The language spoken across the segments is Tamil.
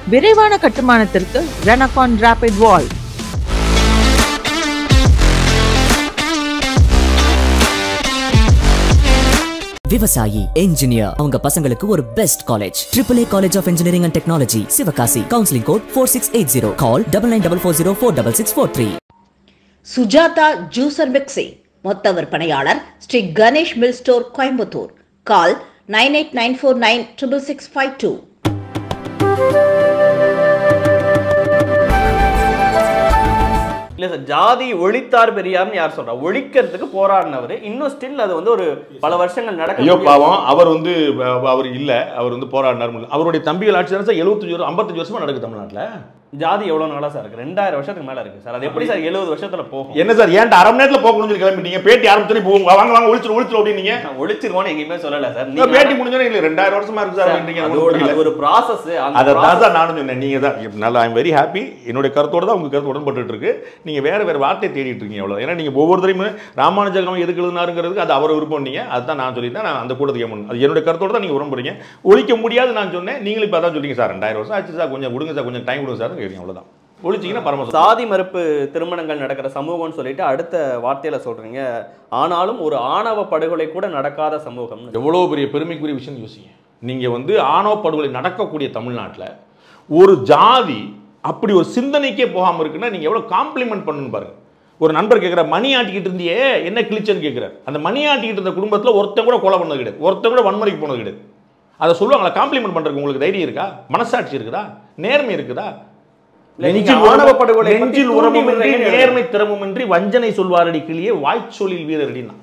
விரைவான கட்டுமானத்திற்கு ரெனகான் ராபிட் வால் விவசாயி என்ஜினியர் அவங்க பசங்களுக்கு ஒரு best college triple A college of engineering and technology Sivakasi counselling code four six eight zero call double nine double four zero four double six four three Sujatha juicer mixie மொத்த விற்பனையாளர் Sri Ganesh mill store Coimbatore call nine eight nine four nine triple six five two இல்ல சார் ஜாதி ஒழித்தார் பெரியார்னு யார் சொல்றா ஒழிக்கிறதுக்கு போராடினவர் இன்னும் ஸ்டில் அது வந்து ஒரு பல வருஷங்கள் நடக்க ஐயோ பாவம் அவர் வந்து அஹ், அவர் இல்ல அவர் வந்து போராடினார் அவருடைய தம்பிகள் ஆட்சி தான் சார் எழுபத்தஞ்சு வருஷம் ஐம்பத்தஞ்சு வருஷமா நடக்குது தமிழ்நாட்டுல ஜாதி எவ்வளவு நாளா சார் இருக்கு ரெண்டாயிரம் வருஷத்துக்கு மேல இருக்கு சார் அது எப்படி சார் எழுபது வருஷத்துல போகும் என்ன சார் ஏன்டா அரை மணி நேரத்துல போகணும்னு சொல்லி கிளம்பிட்டீங்க பேட்டி ஆரம்பிச்சோன்னே போகும் வாங்க வாங்க ஒழிச்சிரு ஒழிச்சிரு அப்படின்னீங்க நான் ஒழிச்சிருவோம்னு எங்கேயுமே சொல்லல சார் இல்ல, பேட்டி முடிஞ்சோன்னே இல்லை ரெண்டாயிரம் வருஷமா இருக்கு சார் அப்படின்றீங்க எனக்கு ஒண்ணும் புரியல. அது ஒரு ப்ராசஸ் அதை தான் சார் நானும் சொன்னேன் நீங்க தான் நல்லா ஐம் வெரி ஹாப்பி என்னுடைய கருத்தோட தான் உங்க கருத்து உடன்பட்டு இருக்கு நீங்க வேற வேற வார்த்தையை தேடிட்டு இருக்கீங்க அவ்வளவு ஏன்னா நீங்க ஒவ்வொருத்தரையுமே ராமானுஜகம் எதுக்கு எழுதினாருங்கிறதுக்கு அது அவர் விருப்பம் நீங்க அதுதான் நான் சொல்லியிருந்தேன் நான் அந்த கூட்டத்துக்கு ஏன் அது என்னுடைய கருத்தோட தான் நீங்க உடன்படுறீங்க ஒழிக்க முடியாது நான் சொன்னேன் நீங்களும் இப்போ அதான் சொல்றீங்க சார் ரெண்டாயிரம் வருஷம் ஆச்சு சார் கொஞ்சம் கொடுங்க சார் கொஞ்சம் டைம் கொடுங்க சார் கேட்குறீங்க அவ்வளவுதான் ஒழிச்சிங்கன்னா பரம சாதி மறுப்பு திருமணங்கள் நடக்கிற சமூகம்னு சொல்லிட்டு அடுத்த வார்த்தையில சொல்றீங்க ஆனாலும் ஒரு ஆணவ படுகொலை கூட நடக்காத சமூகம் எவ்வளோ பெரிய பெருமைக்குரிய விஷயம் யோசிங்க நீங்கள் வந்து ஆணவ படுகொலை நடக்கக்கூடிய தமிழ்நாட்டில் ஒரு ஜாதி அப்படி ஒரு சிந்தனைக்கே போகாமல் இருக்குன்னா நீங்கள் எவ்வளோ காம்ப்ளிமெண்ட் பண்ணணும் பாருங்க ஒரு நண்பர் கேட்குற மணி ஆட்டிக்கிட்டு இருந்தியே என்ன கிழிச்சன்னு கேட்குறாரு அந்த மணி ஆட்டிக்கிட்டு இருந்த குடும்பத்தில் ஒருத்தன் கூட கொலை பண்ணது கிடையாது ஒருத்தன் கூட வன்முறைக்கு போனது கிடையாது அதை சொல்லுவாங்களா காம்ப்ளிமெண்ட் பண்ணுறதுக்கு உங்களுக்கு தைரியம் இருக்கா மனசாட்சி இருக்குதா நேர்மை இருக்குதா இல்ல, நீங்க நெஞ்சில் ஆணவ உறவு- படுகொலை பத்தி நெஞ்சில் தூண்டி உறவுமின்றி விடுறீங்கன்னு நேர்மை திறமுமின்றி வஞ்சனை சொல்வாரடி கிளியே வாய்ச்சொலில் வீரரடினா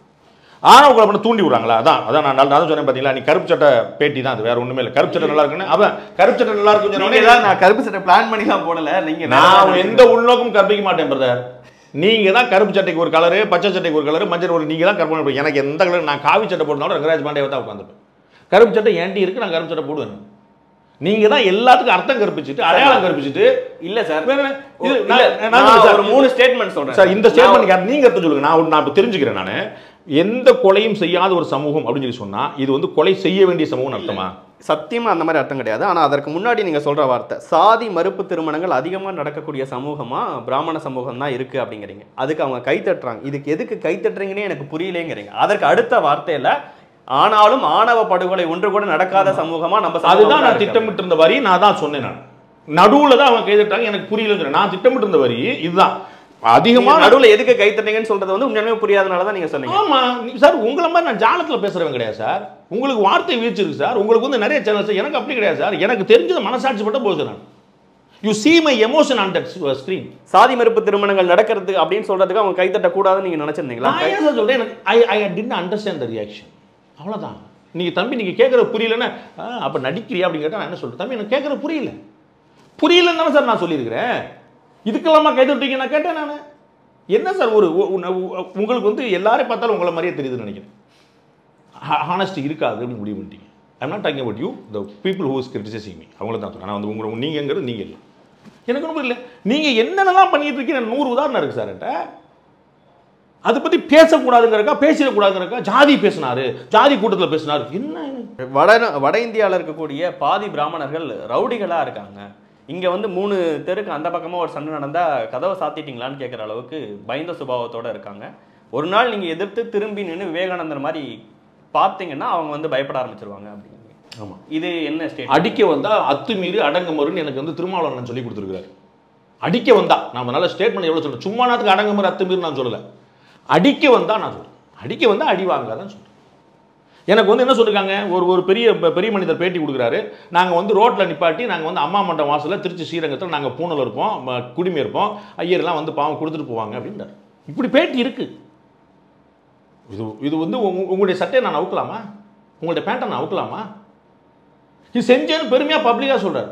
ஆணவ கொலை பண்ண தூண்டி விடுறாங்களா அதான் அதான் நான் நல்லா தான் சொன்னேன் பார்த்தீங்களா நீ கருப்பு சட்டை பேட்டி தான் அது வேற ஒண்ணுமே இல்லை கருப்பு சட்டை நல்லா இருக்குன்னு அவன் கருப்பு சட்டை நல்லா இருக்குன்னு சொன்ன நீங்க உடனே தான் நான் கருப்பு சட்டை பிளான் பண்ணி தான் போடல நீங்க நான் எந்த உள்நோக்கம் கற்பிக்க மாட்டேன் பிரதர் நீங்க தான் கருப்பு சட்டைக்கு ஒரு கலரு பச்சை சட்டைக்கு ஒரு கலரு மஞ்சள் ஒரு நீங்க தான் கற்பனை பண்ணுவீங்க. எனக்கு எந்த கலர் நான் காவி சட்டை போடணும் ரங்கராஜ் பாண்டே தான் உட்காந்துப்பேன் கருப்பு சட்டை ஏன்டி இருக்கு நான் கருப்பு சட்டை போடுவேன் நீங்க தான் எல்லாத்துக்கும் அர்த்தம் கற்பிச்சுட்டு அடையாளம் கற்பிச்சுட்டு இல்ல சார் வேற- இது இல்ல, நான் நான் நான் சொல்றேன் சார். ஒரு மூணு ஸ்டேட்மெண்ட் சொல்றேன் சார் இந்த ஸ்டேட்மெண்ட் யார் நீங்க எடுத்து சொல்லுங்க நான் ஒரு- நான் இப்ப தெரிஞ்சுக்கிறேன் நான் எந்த கொலையும் செய்யாத ஒரு சமூகம் அப்படின்னு சொல்லி சொன்னா இது வந்து கொலை செய்ய வேண்டிய சமூகம் அர்த்தமா சத்தியமா அந்த மாதிரி அர்த்தம் கிடையாது ஆனா அதற்கு முன்னாடி நீங்க சொல்ற வார்த்தை சாதி மறுப்பு திருமணங்கள் அதிகமா நடக்கக்கூடிய சமூகமா பிராமண சமூகம் தான் இருக்கு அப்படிங்கிறீங்க அதுக்கு அவங்க கை தட்டுறாங்க இதுக்கு எதுக்கு கை தட்டுறீங்கன்னே எனக்கு புரியலேங்கிறீங்க அதற்கு அடுத்த வார்த்தையில ஆனாலும் ஆணவ படுகொலை ஒன்று கூட நடக்காத சமூகமா நம்ம சமூகம் அதுதான் தான் நான் இருக்கு. திட்டமிட்டு இருந்த வரி நான் தான் சொன்னேன் நான் நடுவுல தான் அவங்க கைதிட்டாங்க எனக்கு புரியலங்கிற நான் திட்டமிட்டு இருந்த வரி இதுதான் அதிகமா நீங்க நடுவுல எதுக்கு கை தட்டுறீங்கன்னு சொல்றது வந்து உண்மையுமே புரியாதனால தான் நீங்க சொன்னீங்க ஆமா நீ- சார் உங்களை மாதிரி நான் ஜாலத்துல பேசுறவன் கிடையாது சார் உங்களுக்கு வார்த்தை வீழ்ச்சி இருக்கு சார் உங்களுக்கு வந்து நிறைய சேனல்ஸ் எனக்கு அப்படி கிடையாது சார் எனக்கு தெரிஞ்சது மனசாட்சி பட்ட போகுது நான் you see my emotion on that screen சாதி மறுப்பு திருமணங்கள் நடக்கிறது அப்படின்னு சொல்றதுக்கு அவங்க கை தட்ட கூடாதுன்னு நீங்க நினைச்சிருந்தீங்களா நான் ஏன் சார் சொல்றேன் எனக்கு ஐ ஐ டின் அண்டர்ஸ்டாண்ட் த ரியாக்ஷன் அவ்வளோதான் நீங்க தம்பி நீங்க கேட்குறது புரியலன்னா ஆ, அப்ப நடிக்கிறியா அப்படின்னு கேட்டா நான் என்ன சொல்றேன் தம்பி எனக்கு கேட்குறது புரியல புரியலன்னு தானே சார் நான் சொல்லியிருக்கிறேன் இதுக்கெல்லாமா கை தட்டுறீங்க நான் கேட்டேன் நான் என்ன சார் ஒரு ஒ- உன்ன- உ- உங்களுக்கு வந்து எல்லாரையும் பார்த்தாலும் உங்களை மாதிரியே தெரியுதுன்னு நினைக்கிறேன் ஹானஸ்டி இருக்காது அப்படின்னு முடிவு பண்ணிட்டீங்க I'm not talking about you the people who's criticizing me அவங்கள தான் சொல்றேன் நான் வந்து உங்களை நீங்கிறது நீங்க இல்லை எனக்கு ஒன்றும் இல்லை நீங்க என்னென்னலாம் பண்ணிட்டு இருக்கீங்க நூறு உதாரணம் இருக்கு சார் என்கிட்ட அதை பத்தி பேசக்கூடாதுங்கிறக்கா பேசிடக்கூடாதுங்கிறக்கா ஜாதி பேசினாரு ஜாதி கூட்டத்தில் பேசினாரு என்ன வட வட இந்தியாவில் இருக்கக்கூடிய பாதி பிராமணர்கள் ரவுடிகளா இருக்காங்க இங்க வந்து மூணு தெருக்கு அந்த பக்கமா ஒரு சண்டை நடந்தா கதவை சாத்திட்டீங்களான்னு கேட்குற அளவுக்கு பயந்த சுபாவத்தோட இருக்காங்க ஒரு நாள் நீங்க எதிர்த்து திரும்பி நின்று விவேகானந்தர் மாதிரி பார்த்தீங்கன்னா அவங்க வந்து பயப்பட ஆரம்பிச்சிருவாங்க அப்படிங்க ஆமா இது என்ன ஸ்டேட் அடிக்க வந்தா அத்துமீறி அடங்குமருன்னு எனக்கு வந்து திருமாவளவன் சொல்லி கொடுத்துருக்காரு அடிக்க வந்தா நம்ம நல்ல ஸ்டேட்மெண்ட் எவ்வளவு சொல்றேன் சும்மா நாத்துக்கு அடங்குமறு அத்துமீறி நான் சொல்லல அடிக்க வந்தா நான் சொல்றேன் அடிக்க வந்தா அடி வாங்காதான் சொல்றேன் எனக்கு வந்து என்ன சொல்லிருக்காங்க ஒரு ஒரு பெரிய பெரிய மனிதர் பேட்டி கொடுக்குறாரு நாங்கள் வந்து ரோட்டில் நிப்பாட்டி நாங்கள் வந்து அம்மா மண்டம் வாசலில் திருச்சி ஸ்ரீரங்கத்தில் நாங்கள் பூனல் இருப்போம் ம- குடிமை இருப்போம் ஐயர்லாம் வந்து பாவம் கொடுத்துட்டு போவாங்க அப்படின்றார் இப்படி பேட்டி இருக்கு இது இது வந்து உங்க- உங்களுடைய சட்டையை நான் அவுக்கலாமா உங்களுடைய பேண்ட்டை நான் அவுக்கலாமா இது செஞ்சேன்னு பெருமையாக பப்ளிக்காக சொல்றாரு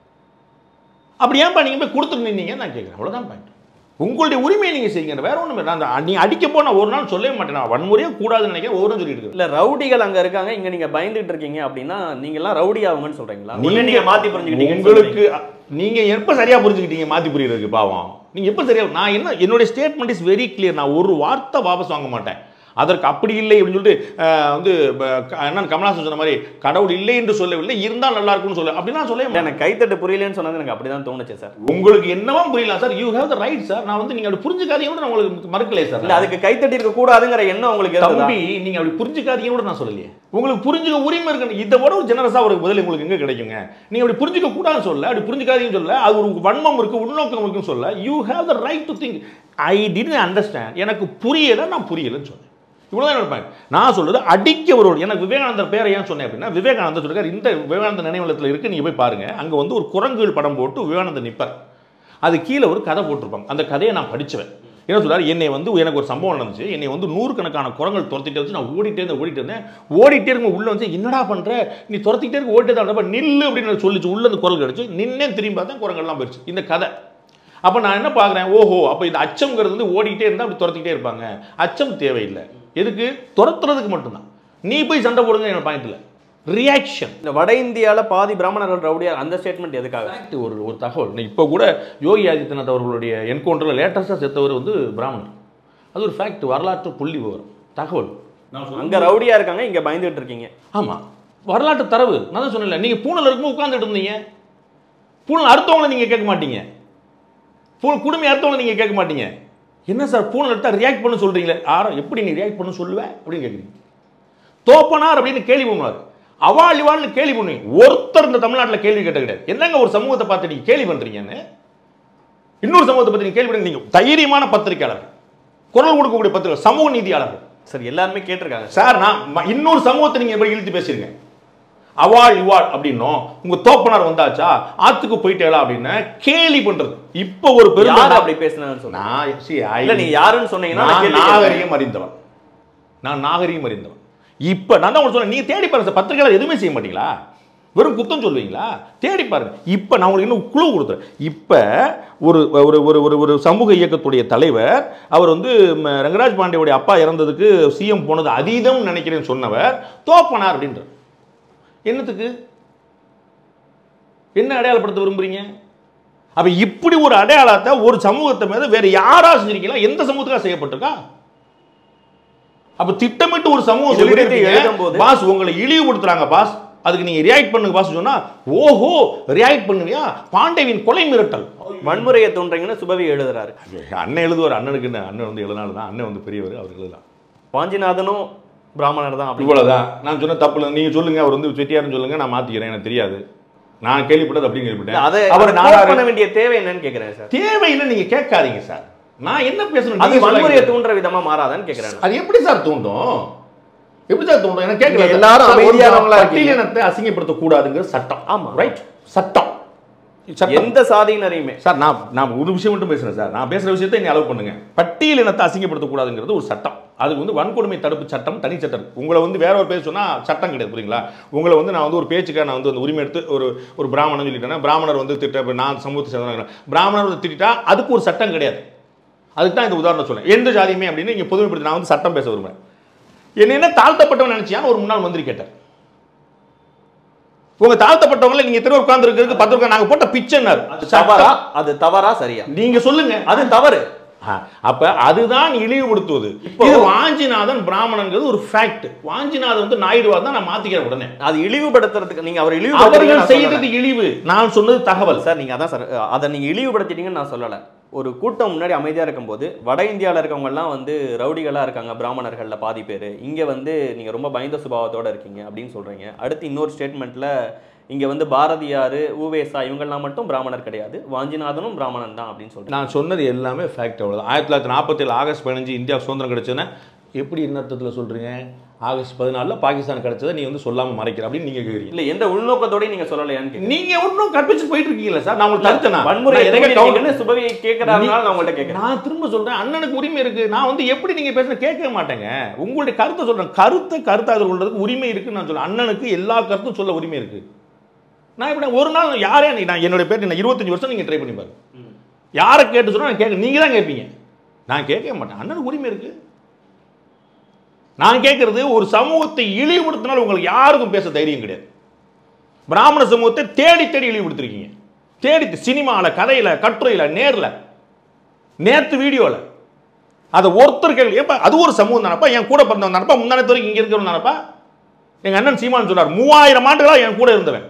அப்படி ஏன்பா நீங்கள் போய் கொடுத்துட்டு நின்னீங்க நான் கேட்குறேன் அவ்வளோதான் பாயிண்ட் உங்களுடைய உரிமையை நீங்கள் செய்யுங்க வேற ஒன்றும் நான் அந்த- நீ அடிக்க போ நான் ஒரு நாள் சொல்லவே மாட்டேன் நான் வன்முறையே கூடாதுன்னு நினைக்கிறேன் ஒவ்வொரு சொல்லிட்டு இருக்கேன் இல்ல ரவுடிகள் அங்க இருக்காங்க இங்க நீங்க பயந்துட்டு இருக்கீங்க அப்படின்னா நீங்க எல்லாம் ரவுடி ஆகுங்கன்னு சொல்றீங்களா நீங்க- நீங்க மாத்தி புரிஞ்சுக்கிட்டீங்க உங்களுக்கு நீங்க எப்ப சரியா புரிஞ்சுக்கிட்டீங்க மாத்தி புரியுறதுக்கு பாவம் நீங்க எப்ப சரியா நான் என்ன என்னுடைய ஸ்டேட்மெண்ட் இஸ் வெரி கிளியர் நான் ஒரு வார்த்தை வாபஸ் வாங்க மாட்டேன் அதற்கு அப்படி இல்லை அப்படின்னு சொல்லிட்டு அஹ், வந்து ப- க- அண்ணன் கமலாசன் சொன்ன மாதிரி கடவுள் இல்லை என்று சொல்லவில்லை இருந்தால் நல்லா இருக்கும்னு சொல்ல அப்படிலாம் சொல்ல இல்ல, எனக்கு கைத்தட்டு புரியலன்னு சொன்னது எனக்கு அப்படிதான் தோணுச்சு சார் உங்களுக்கு என்னவா புரியலாம் sir you have the right sir நான் வந்து நீங்க அப்படி புரிஞ்சுக்காதீங்க கூட நான் உங்களுக்கு மறுக்கலையே சார் இல்ல அதுக்கு கைத்தட்டி இருக்க கூடாதுங்கிற எண்ணம் உங்களுக்கு இருந்ததா? தம்பி நீங்க அப்படி புரிஞ்சுக்காதீங்க கூட நான் சொல்லலையே உங்களுக்கு புரிஞ்சுக்க உரிமை இருக்கு இதை விட ஒரு ஜெனரஸா ஒரு பதில் உங்களுக்கு எங்க கிடைக்குங்க நீங்க அப்படி புரிஞ்சுக்க கூடாதுன்னு சொல்ல அப்படி புரிஞ்சுக்காதீங்கன்னு சொல்ல அது ஒரு வன்மம் இருக்கு உள்நோக்கம் இருக்குன்னு சொல்ல you have the right to think I did understand எனக்கு புரியல நான் புரியலன்னு சொன்னேன் இவ்வளவுதான் என்னோட point. நான் சொல்றது அடிக்க ஒரு எனக்கு விவேகானந்தர் பேரை ஏன் சொன்னேன் அப்படின்னா விவேகானந்தர் சொல்லிருக்காரு இந்த விவேகானந்தர் நினைவலத்தில் இருக்கு நீங்க போய் பாருங்க அங்க வந்து ஒரு குரங்குகள் படம் போட்டு விவேகானந்தர் நிப்பார் அது கீழே ஒரு கதை போட்டிருப்பாங்க அந்த கதையை நான் படிச்சவன் என்ன சொல்றாரு என்னை வந்து எனக்கு ஒரு சம்பவம் நடந்துச்சு என்னை வந்து நூறுக்கணக்கான குரங்கள் துரத்திட்டே வச்சு நான் ஓடிட்டே இருந்தேன் ஓடிட்டே இருந்தேன் ஓடிட்டே இருக்கும் உள்ள வந்து என்னடா பண்ற நீ துரத்திட்டே இருக்க ஓடிட்டே தான் இருப்ப, நில்லு அப்படின்னு சொல்லிச்சு உள்ள இந்த குரல் கிடைச்சு நின்னே திரும்பி பார்த்தா குரங்கெல்லாம் போயிடுச்சு இந்த கதை அப்போ நான் என்ன பார்க்குறேன் ஓஹோ அப்போ இந்த அச்சம்ங்கிறது வந்து ஓடிட்டே இருந்தால் அப்படி துரத்திக்கிட்டே இருப்பாங்க அச்சம் தேவையில்லை எதுக்கு துரத்துறதுக்கு மட்டும்தான் நீ போய் சண்டை போடுங்க என்னோட பாயிண்ட் இல்லை ரியாக்ஷன் இந்த வட இந்தியால பாதி பிராமணர்கள் ரவுடியார் அந்த ஸ்டேட்மெண்ட் எதுக்காக fact ஒரு ஒரு தகவல் இப்போ கூட யோகி ஆதித்யநாத் அவர்களுடைய என்கவுண்டரில் லேட்டஸ்ட்டாக செத்தவர் வந்து பிராமணர் அது ஒரு ஃபேக்ட் வரலாற்று புள்ளி விவரம் தகவல் அங்க ரவுடியா இருக்காங்க இங்க பயந்துட்டு இருக்கீங்க ஆமாம் வரலாற்று தரவு நான் தான் சொன்னேன்ல நீங்கள் பூனல் இருக்கும்போது உட்காந்துட்டு இருந்தீங்க பூனல் அடுத்தவங்களை நீங்கள் கேட்க மாட்டீங்க பூ குடும்பம் அடுத்தவங்களை நீங்கள் கேட்க மாட்டீங்க என்ன சார் பூனல் எடுத்தால் ரியாக்ட் பண்ண சொல்கிறீங்களே ஆரோ எப்படி நீ ரியாக்ட் பண்ண சொல்லுவேன் அப்படின்னு கேட்குறீங்க தோப்பனார் அப்படின்னு கேள்வி பண்ணுவார் அவாள் இவாள்னு கேள்வி பண்ணுவீங்க ஒருத்தர் இந்த தமிழ்நாட்டில் கேள்வி கேட்ட கிடையாது என்னங்க ஒரு சமூகத்தை பார்த்து நீங்க கேள்வி பண்றீங்கன்னு இன்னொரு சமூகத்தை பத்தி நீங்க கேள்வி பண்ணுங்க நீங்க தைரியமான பத்திரிக்கையாளர்கள் குரல் கொடுக்கக்கூடிய பத்திரிகை சமூக நீதியாளர்கள் சார் எல்லாருமே கேட்டிருக்காங்க சார் நான் ம- இன்னொரு சமூகத்தை நீங்க எப்படி இழுத்து பேசிருங்க அவாள் இவாள் அப்படின்னும் உங்க தோப்பனார் வந்தாச்சா ஆத்துக்கு போயிட்டேளா அப்படின்னு கேலி பண்றது இப்போ ஒரு பெரும் யார் அப்படி பேசுனாங்கன்னு சொல்லுங்க நான் see, I- இல்ல நீங்க யாருன்னு சொன்னீங்கன்னா நான் நான் கேள்வி கேட்பேன். நாகரிகம் அறிந்தவன் நான் நாகரிகம் அறிந்தவன் இப்ப நான் தான் உங்களுக்கு சொன்னேன் நீங்க தேடி பாருங்க சார் பத்திரிகையாளர் எதுவுமே செய்ய மாட்டீங்களா வெறும் குத்தம் சொல்லுவீங்களா தேடி பாருங்க இப்ப நான் உங்களுக்கு இன்னும் குழு கொடுத்துறேன் இப்ப ஒரு ஒரு ஒரு ஒரு ஒரு சமூக இயக்கத்துடைய தலைவர் அவர் வந்து ம, ரங்கராஜ் பாண்டியோடைய அப்பா இறந்ததுக்கு சிஎம் போனது அதீதம் நினைக்கிறேன்னு சொன்னவர் தோப்பனார் அப்படின்றார் என்னத்துக்கு என்ன அடையாளப்படுத்த விரும்புறீங்க அப்ப இப்படி ஒரு அடையாளத்தை ஒரு சமூகத்தை மேல வேற யாரா செஞ்சிருக்கீங்களா எந்த சமூகத்துக்கா செய்யப்பட்டிருக்கா அப்ப திட்டமிட்டு ஒரு சமூகம் இது சொல்லிட்டே குறித்து இருப்பீங்க, எழுதும்போது- பாஸ் உங்களை இழிவுபடுத்துறாங்க பாஸ் அதுக்கு நீங்க ரியாக்ட் பண்ணுங்க பாஸ் சொன்னா ஓஹோ ரியாக்ட் பண்ணுவியா பாண்டேவின் கொலை மிரட்டல் வன்முறையை தோன்றீங்கன்னு சுபவி எழுதுறாரு அண்ணன் எழுதுவார் அண்ணனுக்கு என்ன அண்ணன் வந்து எழுதினால தான் அண்ணன் வந்து பெரியவர் அவர் எழுதலாம் வாஞ்சிநாதனும் பிராமணர் தான் அப்படி இவ்வளவுதான் நான் சொன்ன தப்பு இல்லை நீங்க சொல்லுங்க அவர் வந்து செட்டியார்னு சொல்லுங்க நான் மாத்திக்கிறேன் எனக்கு தெரியாது நான் கேள்விப்பட்டது அப்படின்னு கேள்விப்பட்டேன் அதை அவர் அதை நாடாரு quote பண்ண வேண்டிய தேவை என்னன்னு கேக்குறேன் சார் தேவையில்லை நீங்க கேட்காதீங்க சார் நான் என்ன பேசணும் அது நீங்க வன்முறையை சொல்லாதீங்க. தூண்டுற விதமா மாறாதான்னு கேக்குறேன் அது எப்படி சார் தூண்டும் எப்படி சார் தூண்டும் எனக்கு கேட்கல நீங்க எல்லாரும் சார், ஒரு அமைதியானவங்களா இருக்கீங்க. பட்டியலினத்தை அசிங்கப்படுத்த கூடாதுங்கிற சட்டம் ஆமா. ரைட் சட்டம் சட்டம் எந்த சாதியினரையுமே சார் நான் நான் ஒரு விஷயம் மட்டும் பேசுறேன் சார் நான் பேசுற விஷயத்தை நீ அலோவ் பண்ணுங்க பட்டியல் இனத்தை அசிங்கப்படுத்த கூடாதுங்கிறது ஒரு சட்டம் அதுக்கு வந்து வன்கொடுமை தடுப்பு சட்டம் தனி சட்டம் இருக்கு. உங்களை வந்து வேற ஒரு பேர் சொன்னா சட்டம் கிடையாது புரியுங்களா உங்களை வந்து நான் வந்து ஒரு பேச்சுக்காக நான் வந்து அந்த உரிமை எடுத்து ஒரு ஒரு பிராமணன் சொல்லிட்டேன்னா பிராமணர் வந்து திட்ட இப்ப நான் சமூகத்தை சேர்ந்தவங்க பிராமணர் வந்து திட்டா அதுக்கு ஒரு சட்டம் கிடையாது அதுக்கு தான் இந்த உதாரணம் சொல்றேன் எந்த ஜாதியுமே அப்படின்னு நீங்க பொதுமைப்படுத்தி நான் வந்து சட்டம் பேச விரும்புறேன் என்ன என்ன தாழ்த்தப்பட்டவன் நினைச்சியான்னு ஒரு முன்னாள் மந்திரி கேட்டார் உங்க தாழ்த்தப்பட்டவங்கள நீங்க திரும்ப உட்கார்ந்து இருக்கிறதுக்கு பத்து ரூபாய் நாங்க போட்ட பிச்சைன்னாரு அது தவறா அது தவறா சரியா நீங்க சொல்லுங்க அது தவறு ஆ, அப்ப அதுதான் இழிவுபடுத்துவது இப்போ- இது வாஞ்சிநாதன் பிராமணங்கிறது ஒரு ஃபேக்ட் வாஞ்சிநாதன் வந்து நாயுடுவா தான் நான் மாத்திக்கிறேன் உடனே அது இழிவுபடுத்துறதுக்கு நீங்க அவர் அவர்கள் இழிவுபடுத்துறீங்கன்னு நான் செய்தது சொல்லல. இழிவு நான் சொன்னது தகவல் சார் நீங்க அதான் சார் அதை நீங்க இழிவுபடுத்திட்டீங்கன்னு நான் சொல்லல ஒரு கூட்டம் முன்னாடி அமைதியா இருக்கும்போது வட இந்தியால இருக்கவங்க எல்லாம் வந்து ரவுடிகளா இருக்காங்க பிராமணர்கள்ல பாதி பேர் இங்க வந்து நீங்க ரொம்ப பயந்த சுபாவத்தோட இருக்கீங்க அப்படின்னு சொல்றீங்க அடுத்து இன்னொரு ஸ்டேட்மெண்ட்ல இங்க வந்து பாரதியார் ஊவேசா இவங்கெல்லாம் மட்டும் பிராமணர் கிடையாது வாஞ்சிநாதனும் பிராமணன் தான் அப்படின்னு சொல்றீங்க நான் சொன்னது எல்லாமே ஃபேக்ட் அவ்வளோதான் ஆயிரத்தி தொள்ளாயிரத்தி நாற்பத்தேழு ஆகஸ்ட் பதினஞ்சு இந்தியா சுதந்திரம் கிடைச்சதுன்னா எப்படி என்ன அர்த்தத்தில் சொல்றீங்க ஆகஸ்ட் பதினாலில் பாகிஸ்தான் கிடைச்சதை நீ வந்து சொல்லாம மறைக்கிற அப்படின்னு நீங்க கேக்குறீங்க இல்ல எந்த உள்நோக்கத்தோடய நீங்க சொல்லலையான்னு கேக்குறேன். நீங்க ஒன்றும் கற்பிச்சு போயிட்டு இருக்கீங்களா சார் நான் உங்களுக்கு தடுத்தேனா வன்முறை நான் எதுக்கு தூண்டினீங்கன்னு சுபவியை கேட்கறாருனால நான் உங்கள்ட்ட கேட்கறேன் நான் திரும்ப சொல்றேன் அண்ணனுக்கு உரிமை இருக்கு நான் வந்து எப்படி நீங்க பேசுற கேட்க மாட்டேங்க உங்களுடைய கருத்தை சொல்றேன் கருத்தை கருத்தாக கொள்றதுக்கு உரிமை இருக்குன்னு நான் சொல்றேன் அண்ணனுக்கு எல்லா கருத்தும் சொல்ல உரிமை இருக்கு நான் இப்படி ஒரு நாள் யாரே நீ- நான் என்னுடைய பேர் நான் இருபத்தஞ்சு வருஷம் நீங்க ட்ரை பண்ணி பாருங்க யாரை கேட்டு சொல்றோம் நான் கேட்க நீங்க தான் கேட்பீங்க நான் கேட்க மாட்டேன் அண்ணனுக்கு உரிமை இருக்கு நான் கேட்கறது ஒரு சமூகத்தை இழிவுபடுத்தினால் உங்களுக்கு யாருக்கும் பேச தைரியம் கிடையாது பிராமண சமூகத்தை தேடி தேடி இழிவுபடுத்திருக்கீங்க தேடி சினிமாவில் கதையில் கட்டுரையில் நேரில் நேற்று வீடியோவில் அதை ஒருத்தர் கேள்வி ஏப்பா அது ஒரு சமூகம் தானப்பா என் கூட பிறந்தவன் தானப்பா முந்தானத்து வரைக்கும் இங்க இருக்கிறவன் தானப்பா எங்க அண்ணன் சீமான் சொன்னார் மூவாயிரம் ஆண்டுகளா என் கூட இருந்தவன்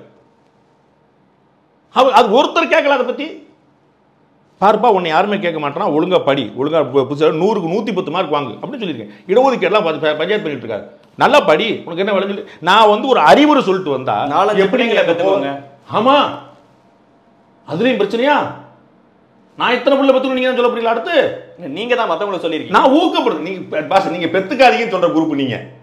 அவர் அது ஒருத்தர் கேட்கல அதை பத்தி பார்ப்பா உன்னை யாருமே கேட்க மாட்டான் ஒழுங்கா படி ஒழுங்கா பு- புதுசா நூறுக்கு நூத்தி பத்து மார்க் வாங்கு அப்படின்னு சொல்லியிருக்கேன் இடஒதுக்கீடுலாம் ப- ப- பஞ்சாயத்து பண்ணிட்டு இருக்காரு நல்லா படி உனக்கு என்ன விளைஞ்சு நான் வந்து ஒரு அறிவுரை சொல்லிட்டு வந்தா நாலஞ்சு எப்படிங்க பிள்ளைங்களை பெத்துக்கோங்க. ஆமா அதுலயும் பிரச்சனையா நான் இத்தனை பிள்ளை பத்து நீங்க தான் சொல்ல புரியல அடுத்து நீங்க தான் மத்தவங்களை சொல்லியிருக்கீங்க நான் ஊக்கப்படுது நீங்க பாஸ் நீங்க பெத்துக்காதீங்கன்னு சொல்ற குரூப் நீங்க